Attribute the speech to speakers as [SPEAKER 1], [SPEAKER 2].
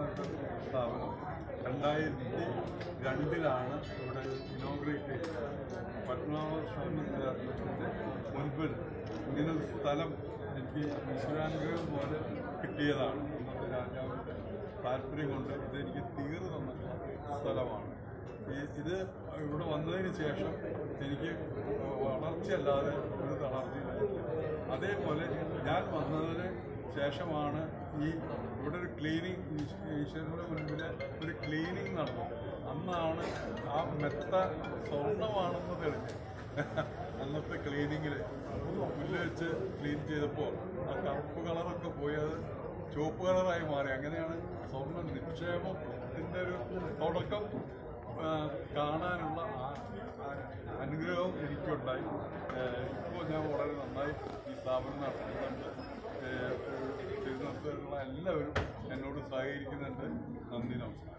[SPEAKER 1] നടത്തുന്ന സ്ഥാപനം രണ്ടായിരത്തി രണ്ടിലാണ് ഇവിടെ ഇനോഗ്രേറ്റ് ചെയ്തത് പത്മനാഭസ്വാമി ക്ഷേത്രത്തിൻ്റെ മുൻപിൽ ഇങ്ങനെ ഒരു സ്ഥലം എനിക്ക് ഈശ്വരാനുഗ്രഹം പോലെ കിട്ടിയതാണ് അന്നത്തെ രാജാവിൻ്റെ താല്പര്യം കൊണ്ട് ഇതെനിക്ക് തീർന്നു തന്നിട്ടുള്ള സ്ഥലമാണ് ഈ ഇത് ഇവിടെ വന്നതിന് ശേഷം എനിക്ക് വളർച്ചയല്ലാതെ ഒരു തളർച്ചയില്ലായിട്ടില്ല അതേപോലെ ഞാൻ വന്നതിന് ശേഷമാണ് ഈ ഇവിടെ ഒരു ക്ലീനിങ് ഈശ്വരൻ്റെ മുൻപിൽ ഒരു ക്ലീനിങ് നടന്നു അന്നാണ് ആ മെത്ത സ്വർണ്ണമാണെന്ന് തെളിഞ്ഞ് അന്നത്തെ ക്ലീനിങ്ങിൽ പുല്ല് വെച്ച് ക്ലീൻ ചെയ്തപ്പോൾ ആ കറുപ്പ് കളറൊക്കെ പോയി അത് ചുവപ്പ് കളറായി മാറി അങ്ങനെയാണ് സ്വർണ്ണ നിക്ഷേപത്തിൻ്റെ ഒരു തുടക്കം ആ, കാണാനുള്ള ആ- ആ അനുഗ്രഹം എനിക്കുണ്ടായി ഇപ്പോൾ ഞാൻ വളരെ നന്നായി ഈ സ്ഥാപനം നടത്തുന്നുണ്ട് തിരുവനന്തപുരത്തുള്ള എല്ലാവരും എന്നോട് സഹകരിക്കുന്നുണ്ട് നന്ദി നമസ്കാരം